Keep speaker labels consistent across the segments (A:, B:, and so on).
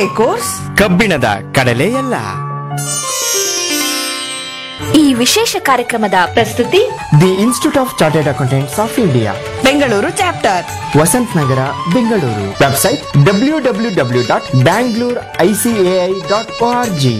A: Course
B: ಕಬ್ಬಿಣದ ಕಡಲೆಯಲ್ಲ
C: ಈ ವಿಶೇಷ ಕಾರ್ಯಕ್ರಮದ ಪ್ರಸ್ತುತಿ
D: the institute of chartered accountants of India
A: Bengaluru chapter
D: Vasanth Nagar Bengaluru website W W W dot Bangalore ICAI dot O R G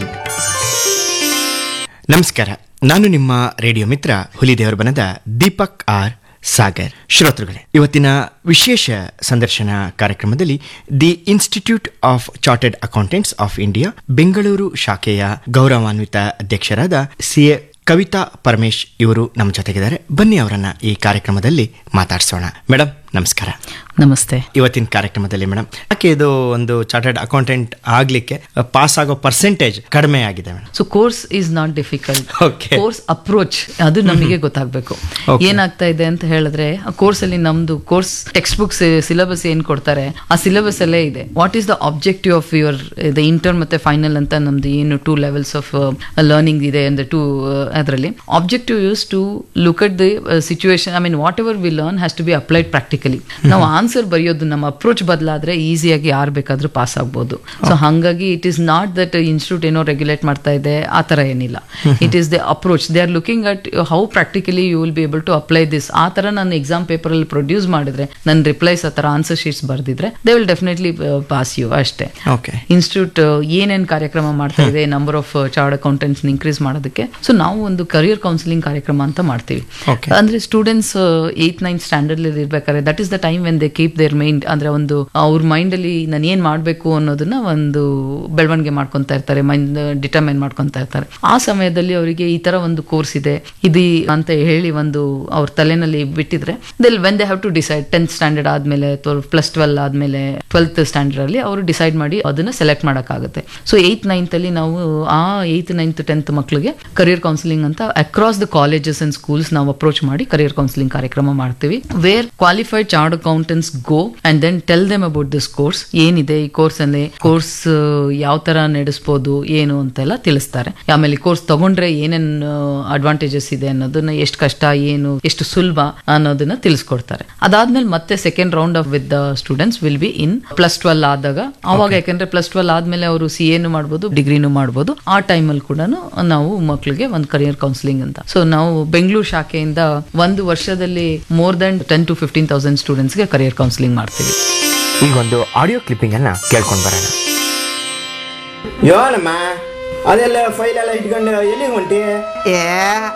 B: ನಮಸ್ಕಾರ ನಾನು ನಿಮ್ಮ ರೇಡಿಯೋ ಮಿತ್ರ ಹುಲಿದೇವರ ಬನದ ದೀಪಕ್ ಆರ್ ಸಾಗರ್ ಶ್ರೋತೃಗಳೇ ಇವತ್ತಿನ ವಿಶೇಷ ಸಂದರ್ಶನ ಕಾರ್ಯಕ್ರಮದಲ್ಲಿ the institute of chartered accountants of India Bengaluru ಶಾಖೆಯ ಗೌರವಾನ್ವಿತ ಅಧ್ಯಕ್ಷರಾದ ಸಿ ಎ ಕವಿತಾ ಪರಮೇಶ್ ಇವರು ನಮ್ಮ ಜೊತೆಗಿದ್ದಾರೆ ಬನ್ನಿ ಅವರನ್ನ ಈ ಕಾರ್ಯಕ್ರಮದಲ್ಲಿ ಮಾತಾಡ್ಸೋಣ ಮೇಡಮ್ ನಮಸ್ಕಾರ
E: ನಮಸ್ತೆ
B: ಇವತ್ತಿನ ಕಾರ್ಯಕ್ರಮದಲ್ಲಿ ಮೇಡಮ್ ಯಾಕೆ ಇದು ಒಂದು ಚಾರ್ಟರ್ಡ್ ಅಕೌಂಟೆಂಟ್ ಆಗ್ಲಿಕ್ಕೆ ಪಾಸ್ ಆಗೋ ಪರ್ಸೆಂಟೇಜ್ ಕಡಿಮೆ ಆಗಿದೆ madam
E: so course is not difficult
B: Okay.
E: Course approach ಅದು ನಮಗೆ ಗೊತ್ತಾಗಬೇಕು
B: Okay.
E: ಏನಾಗ್ತಾ ಇದೆ ಅಂತ ಹೇಳಿದ್ರೆ ಆ ಕೋರ್ಸ್ ಅಲ್ಲಿ ನಮ್ದು ಕೋರ್ಸ್ ಟೆಕ್ಸ್ಟ್ ಬುಕ್ಸ್ ಸಿಲೆಬಸ್ ಏನ್ ಕೊಡ್ತಾರೆ ಆ ಸಿಲೆಬಸ್ ಅಲ್ಲೇ ಇದೆ what is the objective of your the inter ಮತ್ತೆ ಫೈನಲ್ ಅಂತ ನಮ್ದು ಏನು ಟೂ ಲೆವೆಲ್ಸ್ ಆಫ್ ಲರ್ನಿಂಗ್ ಇದೆ ಅಂದ್ರೆ ಟೂ ಅದರಲ್ಲಿ objective use to look at the situation I mean whatever we learn has to be applied practically ನಾವು answer ಬರೆಯೋದು ನಮ್ಮ ಅಪ್ರೋಚ್ ಬದಲಾದ್ರೆ ಈಸಿಯಾಗಿ ಯಾರು ಬೇಕಾದ್ರೂ ಪಾಸ್ ಆಗ್ಬೋದು ಸೊ ಹಾಗಾಗಿ it is not that institute ಏನೋ ರೆಗ್ಯುಲೇಟ್ ಮಾಡ್ತಾ ಇದೆ ಆ ಥರ ಏನಿಲ್ಲ it is the approach they are looking at how practically you will be able to apply this ಆ ಥರ ನಾನು ಎಕ್ಸಾಮ್ ಪೇಪರಲ್ಲಿ ಪ್ರೊಡ್ಯೂಸ್ ಮಾಡಿದ್ರೆ ನನ್ನ ರಿಪ್ಲೈಸ್ ಆ ಥರ ಆನ್ಸರ್ ಶೀಟ್ಸ್ ಬರೆದಿದ್ರೆ they will definitely pass you ಅಷ್ಟೇ
B: ಓಕೆ
E: ಇನ್ಸ್ಟಿಟ್ಯೂಟ್ ಏನೇನು ಕಾರ್ಯಕ್ರಮ ಮಾಡ್ತಾ ಇದೆ number of chartered accountants increase ಮಾಡೋದಕ್ಕೆ ಸೊ ನಾವು ಒಂದು ಕರಿಯರ್ ಕೌನ್ಸಿಲಿಂಗ್ ಕಾರ್ಯಕ್ರಮ ಅಂತ ಮಾಡ್ತೀವಿ
B: Okay.
E: ಅಂದ್ರೆ ಸ್ಟೂಡೆಂಟ್ಸ್ ಏತ್ ನೈನ್ತ್ ಸ್ಟ್ಯಾಂಡರ್ಡ್ ಇರ್ಬೇಕಾದ್ರೆ that is the time when they keep their mind ಅಂದ್ರೆ ಒಂದು ಅವ್ರ ಮೈಂಡ್ ಅಲ್ಲಿ ನಾನು ಏನ್ ಮಾಡ್ಬೇಕು ಅನ್ನೋದನ್ನ ಒಂದು ಬೆಳವಣಿಗೆ ಮಾಡ್ಕೊಂತ ಇರ್ತಾರೆ ಮೈಂಡ್ ಡಿಟರ್ಮೈನ್ ಮಾಡ್ಕೊಂತ ಇರ್ತಾರೆ ಆ ಸಮಯದಲ್ಲಿ ಅವರಿಗೆ ಈ ತರ ಒಂದು ಕೋರ್ಸ್ ಇದೆ ಇದು ಅಂತ ಹೇಳಿ ಒಂದು ಅವ್ರ ತಲೆನಲ್ಲಿ ಬಿಟ್ಟಿದ್ರೆ they'll when they have to decide tenth standard ಆದ್ಮೇಲೆ ಪ್ಲಸ್ ಟ್ವೆಲ್ ಆದ್ಮೇಲೆ ಟ್ವೆಲ್ತ್ ಸ್ಟ್ಯಾಂಡರ್ಡ್ ಅಲ್ಲಿ ಅವರು ಡಿಸೈಡ್ ಮಾಡಿ ಅದನ್ನ ಸೆಲೆಕ್ಟ್ ಮಾಡೋಕ್ಕಾಗುತ್ತೆ ಸೊ ಏಯ್ತ್ ನೈನ್ತ್ ಅಲ್ಲಿ ನಾವು ಆ ಏಯ್ತ್ ನೈನ್ತ್ ಟೆಂತ್ ಮಕ್ಕಳಿಗೆ ಕರಿಯರ್ ಕೌನ್ಸಿಲಿಂಗ್ ಅಂತ across the colleges and schools ನಾವು ಅಪ್ರೋಚ್ ಮಾಡಿ ಕರಿಯರ್ ಕೌನ್ಸಿಲಿಂಗ್ ಕಾರ್ಯಕ್ರಮ ಮಾಡ್ತೀವಿ where qualified chartered accountants go and then tell them about this course ಏನಿದೆ ಈ ಕೋರ್ಸ್ ಅಲ್ಲಿ ಕೋರ್ಸ್ ಯಾವ ತರ ನಡೆಸ್ಬೋದು ಏನು ಅಂತೆಲ್ಲ ತಿಳಿಸ್ತಾರೆ ಆಮೇಲೆ ಕೋರ್ಸ್ ತಗೊಂಡ್ರೆ ಏನೇನ್ ಅಡ್ವಾಂಟೇಜಸ್ ಇದೆ ಅನ್ನೋದನ್ನ ಎಷ್ಟು ಕಷ್ಟ ಏನು ಎಷ್ಟು ಸುಲಭ ಅನ್ನೋದನ್ನ ತಿಳಿಸ್ಕೊಡ್ತಾರೆ ಅದಾದ್ಮೇಲೆ ಮತ್ತೆ second round of with the students will be in plus twelve ಆದಾಗ ಅವಾಗ ಯಾಕಂದ್ರೆ ಪ್ಲಸ್ ಟ್ವೆಲ್ ಆದ್ಮೇಲೆ ಅವರು ಸಿ ಎನು ಮಾಡ್ಬೋದು ಡಿಗ್ರಿನೂ ಮಾಡ್ಬೋದು ಆ ಟೈಮಲ್ಲಿ ಕೂಡ ನಾವು ಮಕ್ಕಳಿಗೆ ಒಂದು ಕರಿಯರ್ ಕೌನ್ಸಿಲಿಂಗ್ ಅಂತ ಸೊ ನಾವು ಬೆಂಗಳೂರು ಶಾಖೆಯಿಂದ ಒಂದು ವರ್ಷದಲ್ಲಿ more than ten to fifteen thousand ಸ್ಟೂಡೆಂಟ್ಸ್ಗೆ ಕರಿಯರ್ ಕೌನ್ಸಿಲಿಂಗ್ ಮಾಡ್ತೀವಿ
D: ಈಗ ಒಂದು ಆಡಿಯೋ ಕ್ಲಿಪ್ಪಿಂಗ್ ಅನ್ನ ಕೇಳ್ಕೊಂಡು ಬರೋಣ ಯೋನಮ್ಮ ಅದೆಲ್ಲ ಫೈಲ್ ಎಲ್ಲ ಇಟ್ಕೊಂಡು ಎಲ್ಲಿ ಹೊಂಟಿ
A: ಏ